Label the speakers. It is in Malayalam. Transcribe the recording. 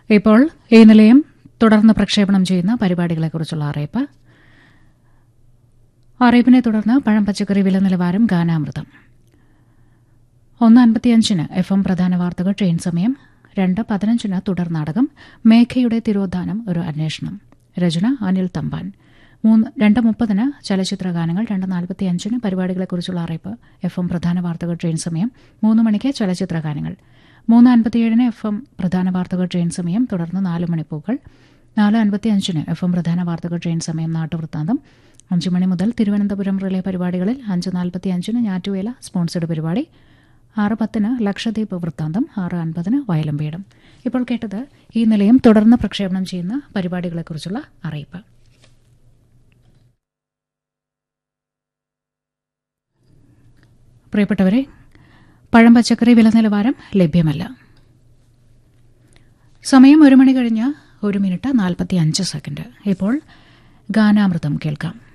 Speaker 1: ഇപ്പോൾ ഈ നിലയം തുടർന്ന് പ്രക്ഷേപണം ചെയ്യുന്ന പരിപാടികളെക്കുറിച്ചുള്ള അറിയിപ്പ് അറിയിപ്പിനെ തുടർന്ന് പഴം പച്ചക്കറി വില നിലവാരം ഗാനാമൃതം ഒന്ന് അൻപത്തിയഞ്ചിന് എഫ് എം പ്രധാന വാർത്തകൾ ട്രെയിൻ സമയം രണ്ട് പതിനഞ്ചിന് തുടർ നാടകം മേഘയുടെ തിരോധാനം ഒരു അന്വേഷണം രചന അനിൽ തമ്പാൻ മൂന്ന് രണ്ട് മുപ്പതിന് ചലച്ചിത്ര ഗാനങ്ങൾ രണ്ട് നാൽപ്പത്തിയഞ്ചിന് പരിപാടികളെക്കുറിച്ചുള്ള അറിയിപ്പ് എഫ് എം പ്രധാന വാർത്തകൾ ട്രെയിൻ സമയം മൂന്ന് മണിക്ക് ചലച്ചിത്ര ഗാനങ്ങൾ മൂന്ന് അൻപത്തിയേഴിന് എഫ് എം പ്രധാന വാർത്തകൾ ട്രെയിൻ സമയം തുടർന്ന് നാല് മണിപ്പൂക്കൾ നാല് അൻപത്തിയഞ്ചിന് എഫ് എം പ്രധാന വാർത്തകൾ ട്രെയിൻ സമയം നാട്ടുവൃത്താന്തം അഞ്ച് മണി മുതൽ തിരുവനന്തപുരം റിലേ പരിപാടികളിൽ അഞ്ച് നാൽപ്പത്തിയഞ്ചിന് ഞാറ്റുവേല സ്പോൺസർഡ് പരിപാടി ആറ് പത്തിന് ലക്ഷദ്വീപ് വൃത്താന്തം ആറ് അൻപതിന് വയലും വീടും ഇപ്പോൾ കേട്ടത് ഈ നിലയം തുടർന്ന് പ്രക്ഷേപണം ചെയ്യുന്ന പരിപാടികളെക്കുറിച്ചുള്ള അറിയിപ്പ് പ്രിയപ്പെട്ടവരെ പഴം പച്ചക്കറി വില നിലവാരം ലഭ്യമല്ല സമയം ഒരു മണി കഴിഞ്ഞ് ഒരു മിനിറ്റ് നാൽപ്പത്തി അഞ്ച് സെക്കൻഡ് ഇപ്പോൾ ഗാനാമൃതം കേൾക്കാം